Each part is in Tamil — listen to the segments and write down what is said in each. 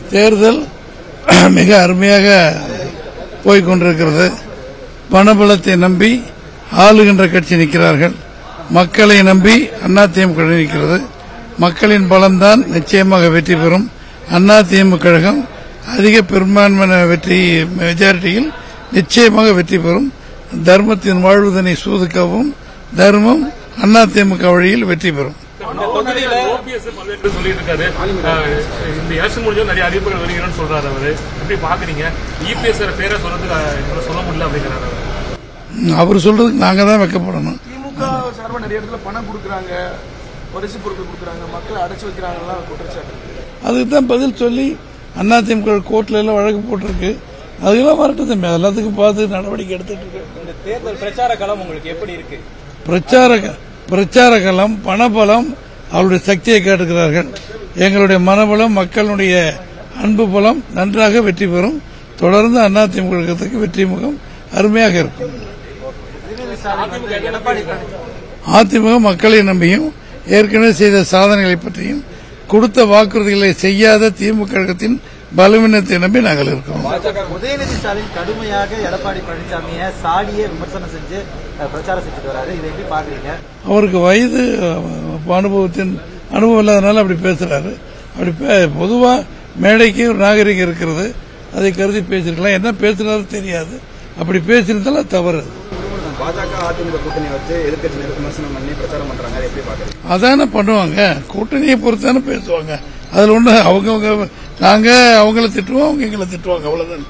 தேர்தல் மிக அருமையாக போய்க் கொண்டிருக்கிறது பணபலத்தை நம்பி ஆளுகின்ற கட்சி நிற்கிறார்கள் மக்களை நம்பி அதிமுக நிற்கிறது மக்களின் பலம்தான் நிச்சயமாக வெற்றி பெறும் அதிமுக கழகம் அதிக பெரும்பான்மையான வெற்றி மெஜாரிட்டியில் நிச்சயமாக வெற்றி பெறும் தர்மத்தின் வாழ்வதனை சூதுக்கவும் தர்மம் அதிமுக வழியில் வெற்றி பெறும் இந்த தொகுதியில ஓபிஎஸ் பல்வேறு பேர் சொல்லிட்டு இருக்காரு அஹ், இந்த எலெக்ஷன் முடிஞ்சு நிறைய அறிவிப்புகள் வருகிறோம்னு சொல்றாரு அவரு எப்படி பாக்குறீங்க இபிஎஸ் பேரை சொல்றதுக்கு அஹ், என்னால சொல்ல முடியல அப்படிங்கிறாரு அவரு. அவர் சொல்றதுக்கு நாங்க தான் வைக்கப்படணும் திமுக சார்பா நிறைய இடத்துல பணம் கொடுக்குறாங்க பரிசு பொருட்கள் கொடுக்குறாங்க மக்களை அடைச்சு வைக்கிறாங்கலாம் குற்றச்சாட்டு அதுக்கு தான் பதில் சொல்லி அதிமுக கோர்ட்ல எல்லாம் வழக்கு போட்டிருக்கு அதெல்லாம் வரட்டும் தம்பி எல்லாத்துக்கும் பார்த்து நடவடிக்கை எடுத்துட்டு இருக்கு இந்த தேர்தல் பிரச்சார களம் உங்களுக்கு எப்படி இருக்கு பிரச்சார பிரச்சார களம் பணபலம் அவருடைய சக்தியை கேட்டுக்கிறார்கள் எங்களுடைய மனபலம் மக்களுடைய அன்பு பலம் நன்றாக வெற்றி பெறும் தொடர்ந்து அதிமுக கழகத்துக்கு வெற்றி முகம் அருமையாக இருக்கும் அதிமுக மக்களை நம்பியும் ஏற்கனவே செய்த சாதனைகளை பற்றியும் கொடுத்த வாக்குறுதிகளை செய்யாத திமுக கழகத்தின் பலவீனத்தை நம்பி நாங்கள் இருக்கிறோம் உதயநிதி ஸ்டாலின் கடுமையாக எடப்பாடி பழனிசாமியை சாடியே விமர்சனம் செஞ்சு அஹ், பிரச்சாரம் செஞ்சுட்டு வராரு இதை எப்படி பாக்குறீங்க அவருக்கு வயது அஹ், அனுபவத்தின் அனுபவம் இல்லாதனால அப்படி பேசுறாரு அப்படி பே- பொதுவா மேடைக்கு ஒரு நாகரிகம் இருக்கிறது அதை கருதி பேசிருக்கலாம் என்ன பேசுறாரு தெரியாது அப்படி பேசியிருந்தாலும் அது தவறு பாஜக அதிமுக கூட்டணி வச்சு எதிர்க்கட்சி விமர்சனம் பண்ணி பிரச்சாரம் பண்றாங்க அதை எப்படி பாக்குறீங்க அதானே பண்ணுவாங்க கூட்டணியை பொறுத்து தானே பேசுவாங்க அதுல ஒண்ணு அவங்கவங்க நாங்க அவங்கள திட்டுவோம் அவங்க எங்களை திட்டுவாங்க அவ்வளவுதான்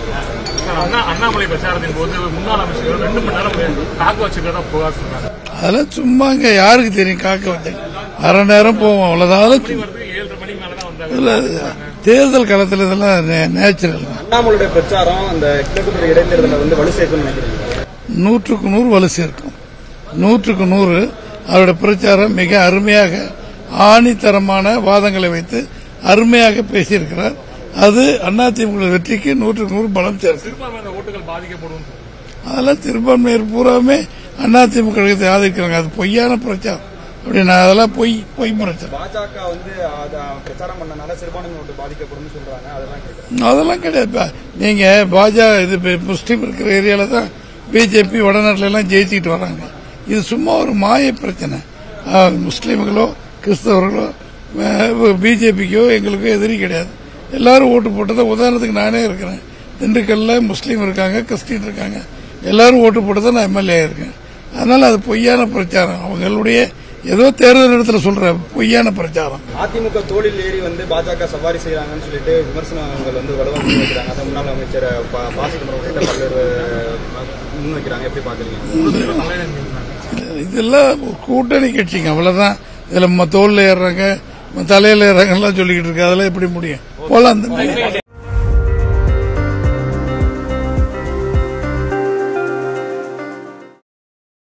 அண்ணா அண்ணாமலை பிரச்சாரத்தின் போது முன்னாள் அமைச்சர்கள் ரெண்டு மணி நேரம் காக்க வச்சுக்கிறதா புகார் சொன்னாங்க அதெல்லாம் சும்மாங்க யாருக்கு தெரியும் காக்க வச்சேன் அரை நேரம் போவோம் அவ்வளவுதான் அதெல்லாம் சும்மா. வரதுக்கு ஏழரை மணிக்கு மேலதான் வந்தாங்க இதுல தேர்தல் காலத்தில் இதெல்லாம் நேச்சுரல் தான் அண்ணாமலுடைய பிரச்சாரம் அந்த கிழக்கு இடைத்தேர்தலில் வந்து வலு சேர்க்கணும்னு நினைக்கிறீங்க நூற்றுக்கு நூறு வலு சேர்க்கும் நூற்றுக்கு நூறு அவருடைய பிரச்சாரம் மிக அருமையாக ஆணித்தரமான வாதங்களை வைத்து அருமையாக பேசியிருக்கிறார் அது அதிமுக வெற்றிக்கு நூற்றுக்கு நூறு பலம் சேர்க்கும் சிறுபான்மையின ஓட்டுகள் பாதிக்கப்படும் அதெல்லாம் சிறுபான்மையர் பூராமே அதிமுக கழகத்தை ஆதரிக்கிறாங்க அது பொய்யான பிரச்சாரம் அப்படின்னா அதெல்லாம் பொய் பொய் பிரச்சாரம் பாஜக வந்து அத பிரச்சாரம் பண்ணனால சிறுபான்மை ஓட்டு பாதிக்கப்படும் சொல்றாங்க அதெல்லாம் கேட்கறேன் அதெல்லாம் கிடையாது பா- நீங்க பாஜக இது பி- முஸ்லீம் இருக்கிற ஏரியால தான் பிஜேபி வடநாட்டுல எல்லாம் ஜெயிச்சுக்கிட்டு வராங்க இது சும்மா ஒரு மாய பிரச்சனை ஆ, முஸ்லீம்களோ கிறிஸ்தவர்களோ பிஜேபிக்கோ எங்களுக்கோ எதிரி கிடையாது எல்லாரும் ஓட்டு போட்டதை உதாரணத்துக்கு நானே இருக்கிறேன் திண்டுக்கல்ல முஸ்லீம் இருக்காங்க கிறிஸ்டின் இருக்காங்க எல்லாரும் ஓட்டு போட்டதை நான் எம்எல்ஏ இருக்கேன் அதனால அது பொய்யான பிரச்சாரம் அவங்களுடைய ஏதோ தேர்தல் இடத்துல சொல்ற பொய்யான பிரச்சாரம் அதிமுக தோளில் ஏறி வந்து பாஜக சவாரி செய்யறாங்கன்னு சொல்லிட்டு விமர்சனங்கள் வந்து வலுவாக முன் வைக்கிறாங்க அதை முன்னாள் அமைச்சர் ப- ப சிதம்பரம் உள்ளிட்ட பல்வேறு முன் வைக்கிறாங்க எப்படி பாக்குறீங்க இதெல்லாம் கூட்டணி கட்சிங்க அவ்வளவுதான் இதுல ம- தோல்ல ஏறுறாங்க ம- தலையில ஏறாங்கலாம் சொல்லிக்கிட்டு இருக்கு அதெல்லாம் எப்படி முடியும் போலாம் தம்பி